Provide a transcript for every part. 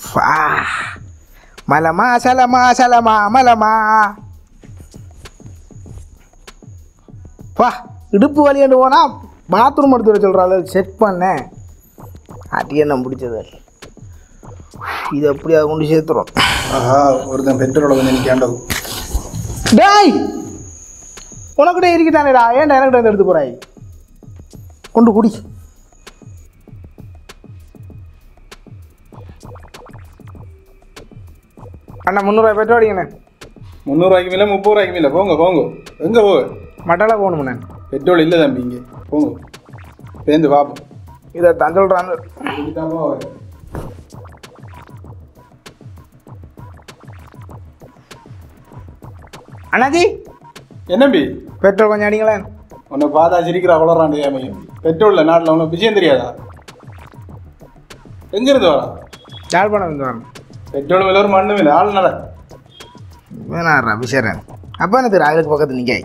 வா மலமா சலமா சலமா மலமா வா இடுப்பு வலியாண்டு போனா பாத்ரூம் எடுத்து வர சொல்கிறாள் செட் பண்ணேன் அது என்ன பிடிச்சது இது எப்படியா கொண்டு சேர்த்துறோம் ஆஹா ஒருத்தன் பெட்ரோல வந்து நிற்காண்டது டேய் உனக்கிட்ட இருக்கிட்டானேடா ஏன்டா எனக்கிட்ட வந்து எடுத்து போறாய் கொண்டு குடி அண்ணா முந்நூறுவா பெட்ரோல் அடிங்கண்ணே முந்நூறுவாய்க்கு மேலே முப்பது ரூபாய்க்கு மேலே போங்க போங்க எங்கே போக மட்டால போகணும்ண்ணே பெட்ரோல் இல்லை தம்பி இங்கே போங்க பேருந்து பார்ப்போம் இதை தான் சொல்கிறாங்க இப்படித்தான் போக அண்ணாஜி என்னம்பி பெட்ரோல் கொஞ்சம் அடிங்களேன் உன்னை பார்த்தா சிரிக்கிறா வளராண்டு ஏமையும் பெட்ரோலில் நாட்டில் உனக்கு விஷயம் தெரியாதா எங்கேருந்து வரா யாழ்ப்பாணம் வந்து வரணும் பெட்ரோல் விலை ஒரு மண்ணு இல்லை ஆள் நட வேணாடுறா பிசரன் அப்போ என்ன தெரியும் அதுக்கு பக்கத்து நிற்காய்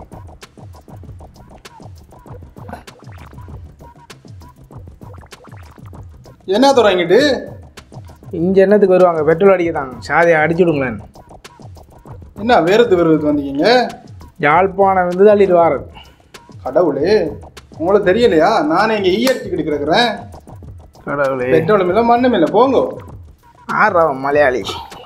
என்ன தூரம் இங்கிட்டு இங்கே என்னத்துக்கு வருவாங்க பெட்ரோல் அடிக்க தான் சாதியை அடிச்சு விடுங்களேன் என்ன வேறுத்து வேறுத்து வந்தீங்க யாழ்ப்பாணம் வந்து தள்ளிட்டு வாரது கடவுளே உங்களுக்கு தெரியலையா நானே இங்கே ஈயடிச்சுக்கிட்டு கிடக்குறேன் கடவுளே பெட்ரோலும் இல்லை மண்ணும் இல்லை போங்க ஆறா மலையாளி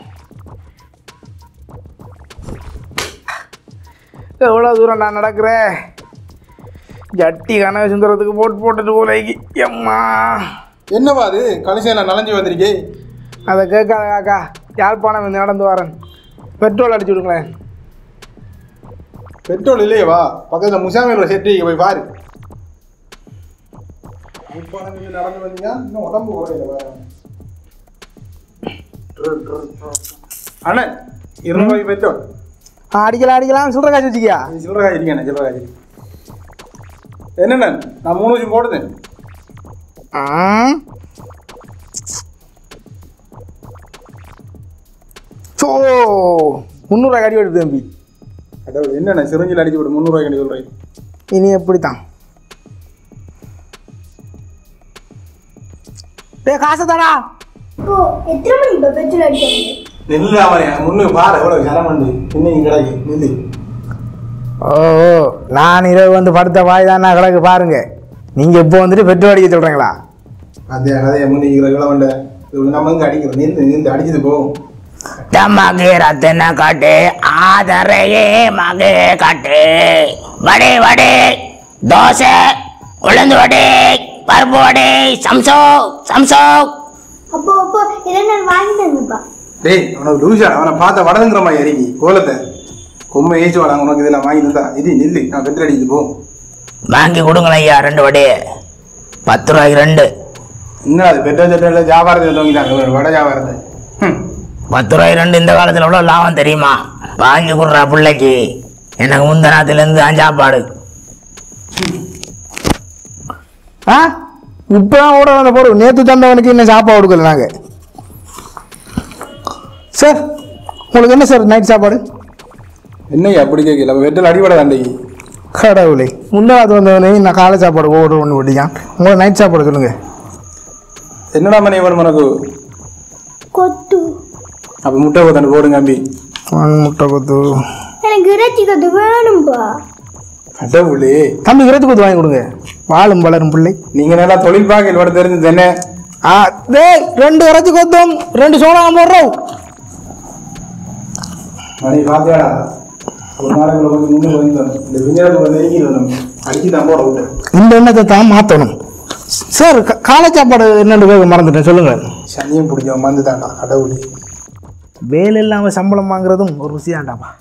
எவ்வளோ தூரம் நான் நடக்கிறேன் ஜட்டி கனவு சுந்தரத்துக்கு போட்டு போட்டுட்டு போல எம்மா என்னவா அது கலிசேனா நனைஞ்சு வந்திருக்கே அதை கேட்காத காக்கா யாழ்ப்பாணம் வந்து நடந்து வரேன் பெட்ரோல் அடிச்சு விடுங்களேன் பெட்ரோல் இல்லையே வா பக்கத்தில் முசாமியோட செட்டி போய் பாரு முப்பாலம் இங்க நடந்து வந்தீங்க இன்னும் உடம்பு குறையில வேற அண்ணன் இருநூறு பெட்ரோல் ஆ, அடிக்கலாம் அடிக்கலாம் சொல்கிற காசு வச்சுக்கியா சில்லற காய் இருக்கேன் சில்லற காய் என்னண்ணே நான் மூணு வச்சு போடுதேன் ஆ சோ முந்நூறுரூவா கடி எடுத்து தம்பி கடவுள் என்னண்ணே சிரிஞ்சில் அடிச்சு விடு முந்நூறுவாய் கண்டி சொல்கிறேன் இனி எப்படி தான் டே காசு தாடா இப்போ எத்தனை மணிக்கு இப்போ பெட்ரோல் அடிக்கிறது நெல்லு ஆமாரியா முன்னு பாரு எவ்வளோ ஜனம் பண்ணு இன்னைக்கு கிடைக்கு நெல்லு ஓ ஓ, நான் இரவு வந்து படுத்த வாய் தானே கிடக்கு பாருங்க நீங்கள் இப்போ வந்துட்டு பெட்ரோல் அடிக்க சொல்கிறீங்களா அதே கதையை முன்னிக்கிற கிழவண்ட இது நம்ம இங்கே அடிக்கிறோம் நின்று நின்று அடிச்சது போகும் தமக்கு ரத்தின காட்டு ஆதரையே மகே காட்டு வடை வடை தோசை உளுந்து வடை பருப்பு வடை சம்சோ சம்சோ அப்போ அப்போ இரண்டு நாள் வாங்கி தந்துப்பா டேய் அவனுக்கு லூசா அவனை பார்த்த வடங்குற மாதிரி இறங்கி கோலத்தை கொம்மை ஏச்சு வராங்க உனக்கு இதெல்லாம் வாங்கி தந்தா இது நில்லு நான் பெட்ரோல் அடிக்குது போகும் வாங்கி கொடுங்களேன் ஐயா ரெண்டு வடை பத்து ரூபாய்க்கு ரெண்டு என்ன அது பெட்ரோல் செட்டில் வியாபாரத்தை தோங்கிட்டாங்க வட வியாபாரத்தை ம். பத்து ரூபாய்க்கு ரெண்டு இந்த காலத்தில் எவ்வளோ லாபம் தெரியுமா வாங்கி கொடுறா பிள்ளைக்கு எனக்கு முந்தநாத்திலேருந்து தான் சாப்பாடு ஆ இப்போ தான் ஓட வந்த போடு நேற்று தந்தவனுக்கு இன்னும் சாப்பாடு கொடுக்கல நாங்கள் சார் உங்களுக்கு என்ன சார் நைட் சாப்பாடு என்னய்யா அப்படி கேட்கல அப்போ பெட்ரோல் அடிபட அன்றைக்கு கடவுளே முன்னாவது வந்தவனே நான் காலை சாப்பாடு ஓடு ஒன்று ஓட்டிக்கான் உங்களுக்கு நைட் சாப்பாடு சொல்லுங்கள் என்னடா மணி வேணும் உனக்கு கொத்து அப்போ முட்டை கொத்தாண்டு போடுங்க அம்பி முட்டை கொத்து எனக்கு இறைச்சி கொத்து வேணும்பா கடவுளே தம்பி இறைச்சி கொத்து வாங்கி கொடுங்க வாழும் வளரும் பிள்ளை நீங்க நல்லா தொழில் பாக்கையில் வட தெரிஞ்சது என்ன ஆ டேய் ரெண்டு இறைச்சி கொத்தும் ரெண்டு சோளம் போடுறோம் மணி பாத்தியாடா ஒரு நாளைக்கு கொஞ்சம் முன்னே வந்து இந்த விஞ்ஞானத்தை நெருங்கி நம்ம அடிச்சு தான் போட விட்டேன் இந்த எண்ணத்தை தான் மாற்றணும் சார் கா- காலை சாப்பாடு என்னன்னு கேட்க மறந்துட்டேன் சொல்லுங்கள் சனியும் பிடிக்கும் வந்து தான்டா கடவுளே வேலை இல்லாமல் சம்பளம் வாங்குறதும் ஒரு ருசியாண்டாப்பா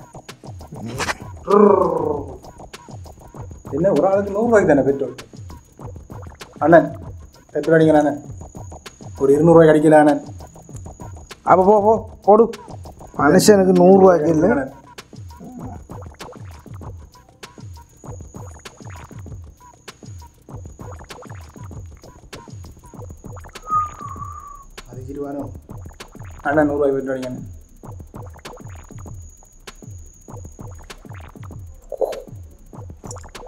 என்ன ஒரு ஆளுக்கு நூறுரூவாய்க்கு தானே பெட்ரோல் அண்ணன் பெட்ரோல் அடிக்கிறேன் அண்ணன் ஒரு இருநூறுவாய்க்கு அடிக்கல அண்ணன் அப்போ போ போ போடு மனுஷனுக்கு நூறுரூவாய்க்கு இல்லை அண்ணன். அதுக்கு இருவானோ அண்ணன் நூறுரூவாய்க்கு பெட்ரோல் அடிங்க அண்ணன்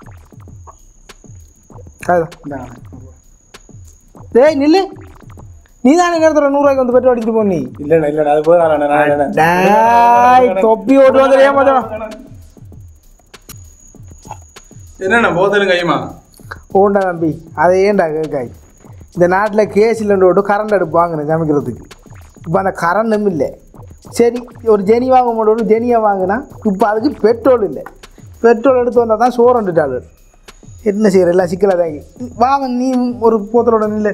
அதுதான் இந்தாங்க அண்ணன். டேய் நில்லு நீ தானே நேரத்தில் நூறுரூவாய்க்கு வந்து பெட்ரோல் அடிச்சுட்டு போனி இல்லைண்ணா இல்லைண்ணா அது போதும் அண்ணா, நான் இல்லைண்ணா. டேய் தொப்பி ஓட்டு வந்து ஏமாத்தணும் என்னண்ணா போதலும் கையுமா ஓண்டா தம்பி அதை ஏன்டா கேட்காய் இந்த நாட்டில் கேஸ் இல்லைன்னு விட்டு கரண்ட் அடுப்பு வாங்கினேன் சமைக்கிறதுக்கு இப்போ அந்த கரண்டும் இல்லை சரி ஒரு ஜெனி வாங்க மாட்டோம் ஜெனியை வாங்கினா இப்போ அதுக்கு பெட்ரோல் இல்லை பெட்ரோல் எடுத்து வந்தால் தான் சோறு வந்துட்டாள் என்ன செய்யற எல்லாம் சிக்கலாக தாங்கி வாங்க நீ ஒரு போத்தலோட நில்ல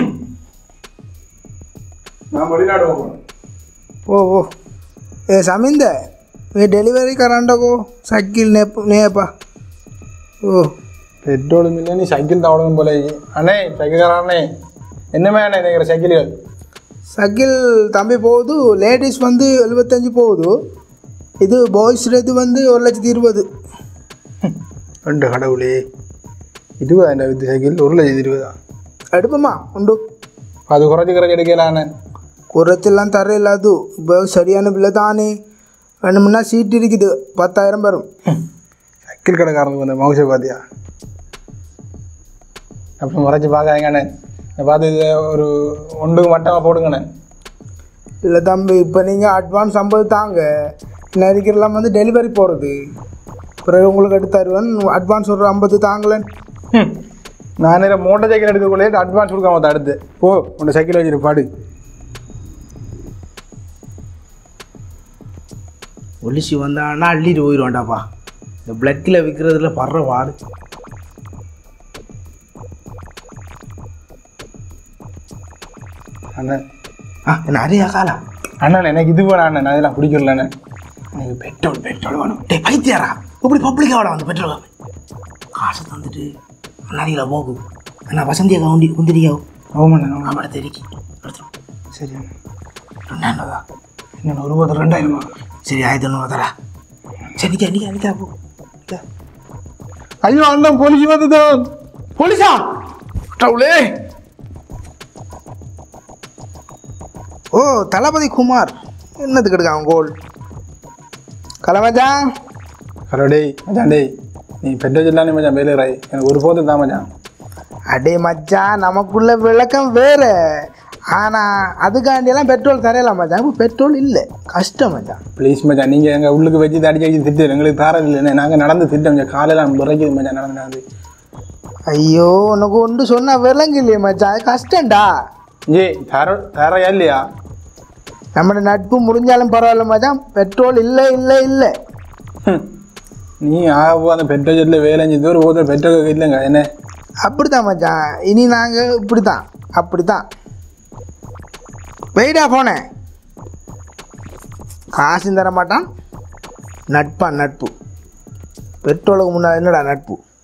நான் வெளிநாடு போகணும் ఓ ఓ ఏ సమిందే మీ డెలివరీ కరెంటకు సైకిల్ నేప నేప ஓ பெட்ரோலும் இல்லை நீ சைக்கிள் தான் போல அண்ணே சைக்கிள்காரண்ணே என்னமே அண்ணே நினைக்கிற சைக்கிள்கள் சைக்கிள் தம்பி போகுது லேடிஸ் வந்து எழுபத்தஞ்சு போகுது இது பாய்ஸ் இது வந்து ஒரு லட்சத்தி இருபது ரெண்டு கடவுளே இருபதா இந்த வித்து சைக்கிள் ஒரு லட்சத்தி இருபதா எடுப்போமா உண்டு அது குறைச்சி குறைச்சி எடுக்கலாண்ணே குறைச்செல்லாம் தரையில் அது இப்போ சரியான பிள்ளை தானே வேணுமுன்னா சீட் இருக்குது பத்தாயிரம் வரும் சைக்கிள் கடைக்காரனுக்கு வந்த மவுசை பார்த்தியா அப்புறம் முறைச்சி பார்க்காங்கண்ணே இதை பார்த்து இது ஒரு ஒன்றுக்கு மட்டமாக போடுங்கண்ணே இல்லை தம்பி இப்போ நீங்கள் அட்வான்ஸ் ஐம்பது தாங்க நெருக்கிறலாம் வந்து டெலிவரி போகிறது பிறகு உங்களுக்கு எடுத்து தருவேன் அட்வான்ஸ் ஒரு ஐம்பது தாங்களேன் ம். நான் நேரம் மோட்டர் சைக்கிள் எடுக்கக்குள்ளே அட்வான்ஸ் கொடுக்காம தான் அடுத்து போ உன்னை சைக்கிள் வச்சுட்டு பாடு ஒலிசி வந்தான்னா அள்ளிட்டு போயிடுவான்டாப்பா இந்த பிளக்கில் விற்கிறதுல படுற பாடு அண்ணன் ஆ என்ன அரியா காலா அண்ணன் எனக்கு இது வேணாம் அண்ணன் நான் இதெல்லாம் பிடிக்கல அண்ணன் எனக்கு பெட்ரோல் பெட்ரோல் வேணும் டேய் பைத்தியாரா இப்படி பப்ளிக்காக விட வந்து பெட்ரோல் காசை தந்துட்டு நதியில் போகு அண்ணா வசந்தியை கவுண்டி குந்திரியாவும் ஆமாண்ணே அவளை தெரிக்கி எடுத்துரும் சரி அண்ணன் ரெண்டாயிரம் என்ன ஒரு பத்து ரெண்டாயிரமா சரி ஆயிரத்தி ஒன்று தரா சரி நிற்க நிற்க நிற்க போ நிக்க. ஐயோ அண்ணன் போலீஸ் வந்து போலீஸா டவுளே ஓ தளபதி குமார் என்னத்துக்கு எடுக்கான் கோல் கலமச்சான் ஹலோ டேய் மச்சான் டேய் நீ பெட்ரோல் இல்லானே மச்சான் வேலை ராய் எனக்கு ஒரு போது தான் மச்சான் அடே மச்சான் நமக்குள்ள விளக்கம் வேறு ஆனால் அதுக்காண்டியெல்லாம் பெட்ரோல் தரையலாம் மச்சான் இப்போ பெட்ரோல் இல்லை கஷ்டம் மச்சான் ப்ளீஸ் மச்சான் நீங்கள் எங்கள் உள்ளுக்கு வச்சு அடிச்சு அடிச்சு திட்டு எங்களுக்கு தாரம் இல்லைண்ணே நாங்கள் நடந்து திட்டம் மச்சான் காலையில் முறைக்குது மச்சான் நடந்து நடந்து ஐயோ உனக்கு ஒன்று சொன்னால் விளங்கு இல்லையே மச்சான் அது கஷ்டம்டா ஏய் தர தரையா இல்லையா நம்மளோட நட்பு முடிஞ்சாலும் பரவாயில்ல மச்சான் பெட்ரோல் இல்லை இல்லை இல்லை ஹம். நீ ஆகப்போ அந்த பெட்ரோல் செட்டில் வேலை செஞ்சு ஒரு போதில் பெட்ரோல் இல்லைங்க என்ன அப்படித்தான் மச்சான் இனி நாங்கள் இப்படி தான் அப்படி தான் வெயிடா போனேன் காசும் தர மாட்டான் நட்பா நட்பு பெட்ரோலுக்கு முன்னாடி என்னடா நட்பு